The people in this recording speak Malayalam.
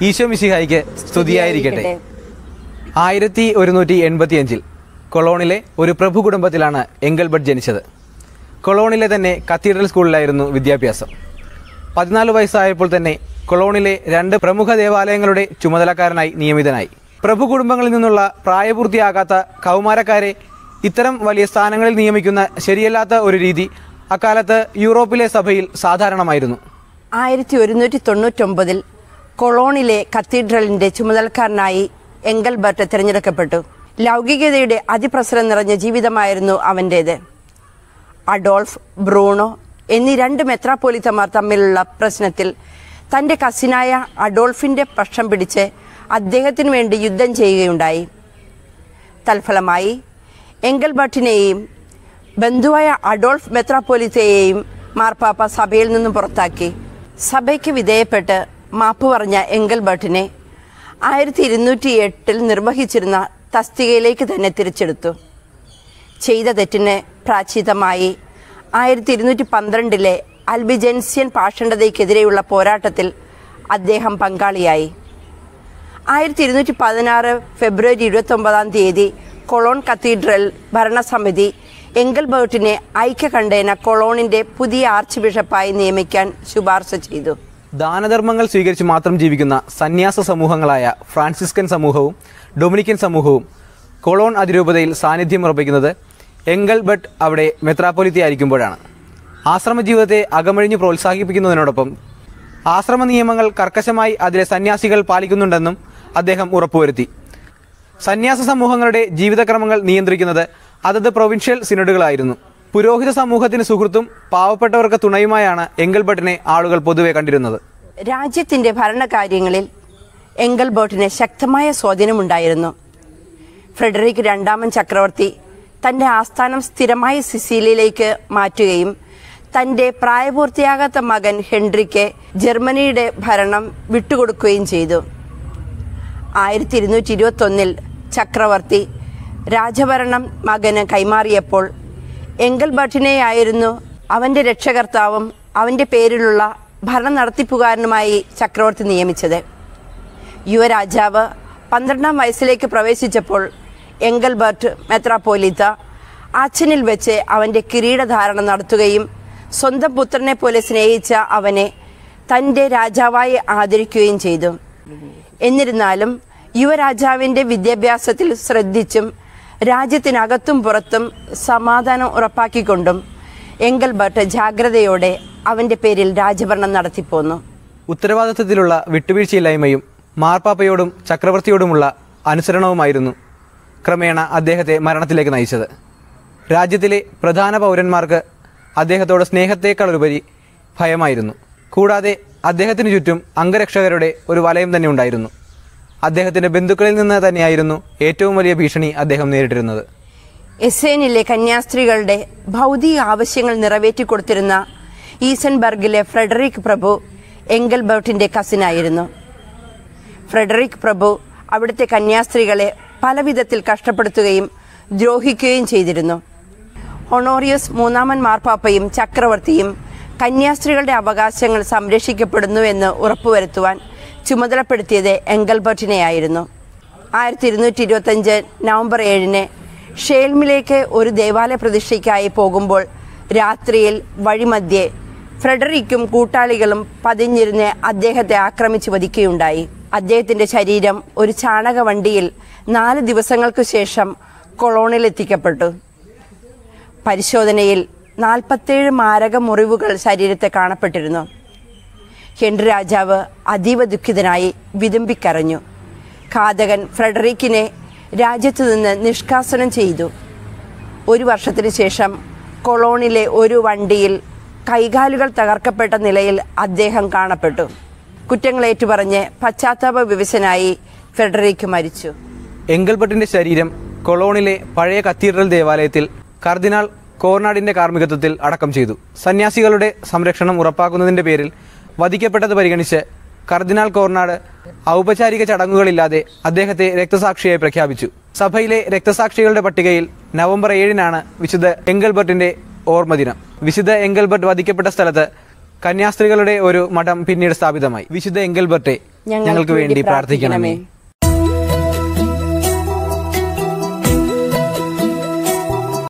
ഈശോ മിശിഹായിക്ക് സ്തുതിയായിരിക്കട്ടെ ആയിരത്തി ഒരുന്നൂറ്റി എൺപത്തിയഞ്ചിൽ കൊളോണിലെ ഒരു പ്രഭു കുടുംബത്തിലാണ് എങ്കൽബർട്ട് ജനിച്ചത് കൊളോണിലെ തന്നെ കത്തീഡ്രൽ സ്കൂളിലായിരുന്നു വിദ്യാഭ്യാസം പതിനാല് വയസ്സായപ്പോൾ തന്നെ കൊളോണിലെ രണ്ട് പ്രമുഖ ദേവാലയങ്ങളുടെ ചുമതലക്കാരനായി നിയമിതനായി പ്രഭു കുടുംബങ്ങളിൽ നിന്നുള്ള പ്രായപൂർത്തിയാകാത്ത കൗമാരക്കാരെ ഇത്തരം വലിയ സ്ഥാനങ്ങളിൽ നിയമിക്കുന്ന ശരിയല്ലാത്ത ഒരു രീതി അക്കാലത്ത് യൂറോപ്പിലെ സഭയിൽ സാധാരണമായിരുന്നു ആയിരത്തി ഒരുന്നൂറ്റി തൊണ്ണൂറ്റൊമ്പതിൽ കൊളോണിലെ കത്തീഡ്രലിന്റെ ചുമതലക്കാരനായി എങ്കൽബർട്ട് തിരഞ്ഞെടുക്കപ്പെട്ടു ലൗകികതയുടെ അതിപ്രസരം നിറഞ്ഞ ജീവിതമായിരുന്നു അവൻ്റേത് അഡോൾഫ് ബ്രൂണോ എന്നീ രണ്ട് മെത്രാപ്പോലിത്തമാർ തമ്മിലുള്ള പ്രശ്നത്തിൽ തൻ്റെ കസിനായ അഡോൾഫിന്റെ പക്ഷം പിടിച്ച് അദ്ദേഹത്തിനു വേണ്ടി യുദ്ധം ചെയ്യുകയുണ്ടായി തൽഫലമായി എങ്കൽബർട്ടിനെയും ബന്ധുവായ അഡോൾഫ് മെത്രാപ്പോലിത്തയെയും മാർപ്പാപ്പ സഭയിൽ നിന്നും പുറത്താക്കി സഭയ്ക്ക് വിധേയപ്പെട്ട് മാപ്പ് പറഞ്ഞ എങ്കൽബർട്ടിനെ ആയിരത്തി ഇരുന്നൂറ്റി എട്ടിൽ നിർവഹിച്ചിരുന്ന തസ്തികയിലേക്ക് തന്നെ തിരിച്ചെടുത്തു ചെയ്ത തെറ്റിന് പ്രാചീതമായി ആയിരത്തി ഇരുന്നൂറ്റി പന്ത്രണ്ടിലെ അൽബിജൻസ്യൻ പാഷണ്ഡതയ്ക്കെതിരെയുള്ള പോരാട്ടത്തിൽ അദ്ദേഹം പങ്കാളിയായി ആയിരത്തി ഇരുന്നൂറ്റി പതിനാറ് ഫെബ്രുവരി ഇരുപത്തി ഒമ്പതാം തീയതി കൊളോൺ കത്തീഡ്രൽ ഭരണസമിതി എങ്കൽബർട്ടിനെ ഐക്യകണ്ഠേന കൊളോണിന്റെ പുതിയ ആർച്ച് ബിഷപ്പായി നിയമിക്കാൻ ശുപാർശ ചെയ്തു ദാനധർമ്മങ്ങൾ സ്വീകരിച്ച് മാത്രം ജീവിക്കുന്ന സന്യാസ സമൂഹങ്ങളായ ഫ്രാൻസിസ്കൻ സമൂഹവും ഡൊമിനിക്കൻ സമൂഹവും കൊളോൺ അതിരൂപതയിൽ സാന്നിധ്യം ഉറപ്പിക്കുന്നത് എങ്കൽ ബട്ട് അവിടെ മെത്രാപ്പൊലിത്തി ആയിരിക്കുമ്പോഴാണ് ആശ്രമ ജീവിതത്തെ അകമഴിഞ്ഞ് പ്രോത്സാഹിപ്പിക്കുന്നതിനോടൊപ്പം ആശ്രമ നിയമങ്ങൾ കർക്കശമായി അതിലെ സന്യാസികൾ പാലിക്കുന്നുണ്ടെന്നും അദ്ദേഹം ഉറപ്പുവരുത്തി സന്യാസ സമൂഹങ്ങളുടെ ജീവിതക്രമങ്ങൾ നിയന്ത്രിക്കുന്നത് അതത് പ്രൊവിൻഷ്യൽ സിനഡുകളായിരുന്നു പുരോഹിത സമൂഹത്തിന് സുഹൃത്തും പാവപ്പെട്ടവർക്ക് തുണയുമായാണ് എങ്കൽബട്ടിനെ ആളുകൾ പൊതുവെ കണ്ടിരുന്നത് രാജ്യത്തിന്റെ ഭരണകാര്യങ്ങളിൽ എങ്കൽബർട്ടിന് ശക്തമായ സ്വാധീനമുണ്ടായിരുന്നു ഫ്രെഡറിക് രണ്ടാമൻ ചക്രവർത്തി തന്റെ ആസ്ഥാനം സ്ഥിരമായി സിസിലിയിലേക്ക് മാറ്റുകയും തന്റെ പ്രായപൂർത്തിയാകാത്ത മകൻ ഹെൻറിക്ക് ജർമ്മനിയുടെ ഭരണം വിട്ടുകൊടുക്കുകയും ചെയ്തു ആയിരത്തി ഇരുന്നൂറ്റി ഇരുപത്തി ഒന്നിൽ ചക്രവർത്തി രാജഭരണം മകന് കൈമാറിയപ്പോൾ എങ്കൽബർട്ടിനെയായിരുന്നു അവന്റെ രക്ഷകർത്താവും അവന്റെ പേരിലുള്ള ഭരണം നടത്തിപ്പുകാരനുമായി ചക്രവർത്തി നിയമിച്ചത് യുവരാജാവ് പന്ത്രണ്ടാം വയസ്സിലേക്ക് പ്രവേശിച്ചപ്പോൾ എങ്കൽബർട്ട് മെത്രാപ്പോലിത്ത അച്ഛനിൽ വെച്ച് അവന്റെ കിരീടധാരണം നടത്തുകയും സ്വന്തം പുത്രനെ പോലെ സ്നേഹിച്ച അവനെ തന്റെ രാജാവായി ആദരിക്കുകയും ചെയ്തു എന്നിരുന്നാലും യുവരാജാവിന്റെ വിദ്യാഭ്യാസത്തിൽ ശ്രദ്ധിച്ചും രാജ്യത്തിനകത്തും പുറത്തും സമാധാനം ഉറപ്പാക്കിക്കൊണ്ടും എങ്കൽബർട്ട് ജാഗ്രതയോടെ അവന്റെ പേരിൽ രാജഭരണം നടത്തിപ്പോന്നു ഉത്തരവാദിത്വത്തിലുള്ള വിട്ടുവീഴ്ചയില്ലായ്മയും മാർപ്പാപ്പയോടും ചക്രവർത്തിയോടുമുള്ള അനുസരണവുമായിരുന്നു ക്രമേണ അദ്ദേഹത്തെ മരണത്തിലേക്ക് നയിച്ചത് രാജ്യത്തിലെ പ്രധാന പൗരന്മാർക്ക് അദ്ദേഹത്തോട് സ്നേഹത്തേക്കാളുപരി ഭയമായിരുന്നു കൂടാതെ അദ്ദേഹത്തിന് ചുറ്റും അംഗരക്ഷകരുടെ ഒരു വലയം തന്നെ ഉണ്ടായിരുന്നു അദ്ദേഹത്തിന്റെ ബന്ധുക്കളിൽ നിന്ന് തന്നെയായിരുന്നു ഏറ്റവും വലിയ ഭീഷണി അദ്ദേഹം നേരിട്ടിരുന്നത് എസേനിലെ കന്യാസ്ത്രീകളുടെ ഭൗതിക ആവശ്യങ്ങൾ നിറവേറ്റിക്കൊടുത്തിരുന്ന ഈസൻബർഗിലെ ഫ്രെഡറിക് പ്രഭു എങ്കൽബർട്ടിന്റെ കസിനായിരുന്നു ഫ്രെഡറിക് പ്രഭു അവിടുത്തെ കന്യാസ്ത്രീകളെ പലവിധത്തിൽ കഷ്ടപ്പെടുത്തുകയും ദ്രോഹിക്കുകയും ചെയ്തിരുന്നു ഹൊണോറിയസ് മൂന്നാമൻ മാർപ്പാപ്പയും ചക്രവർത്തിയും കന്യാസ്ത്രീകളുടെ അവകാശങ്ങൾ സംരക്ഷിക്കപ്പെടുന്നു എന്ന് ഉറപ്പുവരുത്തുവാൻ ചുമതലപ്പെടുത്തിയത് എങ്കൽബർട്ടിനെയായിരുന്നു ആയിരത്തി ഇരുന്നൂറ്റി ഇരുപത്തഞ്ച് നവംബർ ഏഴിന് ഷേൽമിലേക്ക് ഒരു ദേവാലയ പ്രതിഷ്ഠയ്ക്കായി പോകുമ്പോൾ രാത്രിയിൽ വഴിമധ്യേ ഫ്രെഡറിക്കും കൂട്ടാളികളും പതിഞ്ഞിരുന്ന് അദ്ദേഹത്തെ ആക്രമിച്ചു വധിക്കുകയുണ്ടായി അദ്ദേഹത്തിന്റെ ശരീരം ഒരു ചാണക വണ്ടിയിൽ നാല് ദിവസങ്ങൾക്കു ശേഷം കൊളോണിൽ എത്തിക്കപ്പെട്ടു പരിശോധനയിൽ നാൽപ്പത്തേഴ് മാരക മുറിവുകൾ ശരീരത്തെ കാണപ്പെട്ടിരുന്നു ഹെൻറി രാജാവ് അതീവ ദുഃഖിതനായി വിതുമ്പിക്കരഞ്ഞു ഘാതകൻ ഫ്രെഡറിക്കിനെ രാജ്യത്തു നിന്ന് നിഷ്കാസനം ചെയ്തു ഒരു വർഷത്തിനു ശേഷം കൊളോണിലെ ഒരു വണ്ടിയിൽ കൈകാലുകൾ തകർക്കപ്പെട്ട നിലയിൽ അദ്ദേഹം കാണപ്പെട്ടു കുറ്റങ്ങൾ ഏറ്റുപറഞ്ഞ് പശ്ചാത്താപ വിവശനായി ഫെഡറിക്ക് മരിച്ചു എങ്കൽബട്ടിന്റെ ശരീരം കൊളോണിലെ പഴയ കത്തീഡ്രൽ ദേവാലയത്തിൽ കർദിനാൾ കോർനാഡിന്റെ കാർമ്മികത്വത്തിൽ അടക്കം ചെയ്തു സന്യാസികളുടെ സംരക്ഷണം ഉറപ്പാക്കുന്നതിന്റെ പേരിൽ വധിക്കപ്പെട്ടത് പരിഗണിച്ച് കർദിനാൾ കോർനാട് ഔപചാരിക ചടങ്ങുകളില്ലാതെ അദ്ദേഹത്തെ രക്തസാക്ഷിയായി പ്രഖ്യാപിച്ചു സഭയിലെ രക്തസാക്ഷികളുടെ പട്ടികയിൽ നവംബർ ഏഴിനാണ് വിശുദ്ധ എങ്കൽബർട്ടിന്റെ ഓർമ്മദിനം വിശുദ്ധ എങ്കൽബർട്ട് വധിക്കപ്പെട്ട സ്ഥലത്ത് കന്യാസ്ത്രീകളുടെ ഒരു മഠം പിന്നീട് സ്ഥാപിതമായി വിശുദ്ധ എങ്കൽബർട്ടെ ഞങ്ങൾക്ക് വേണ്ടി പ്രാർത്ഥിക്കണമേ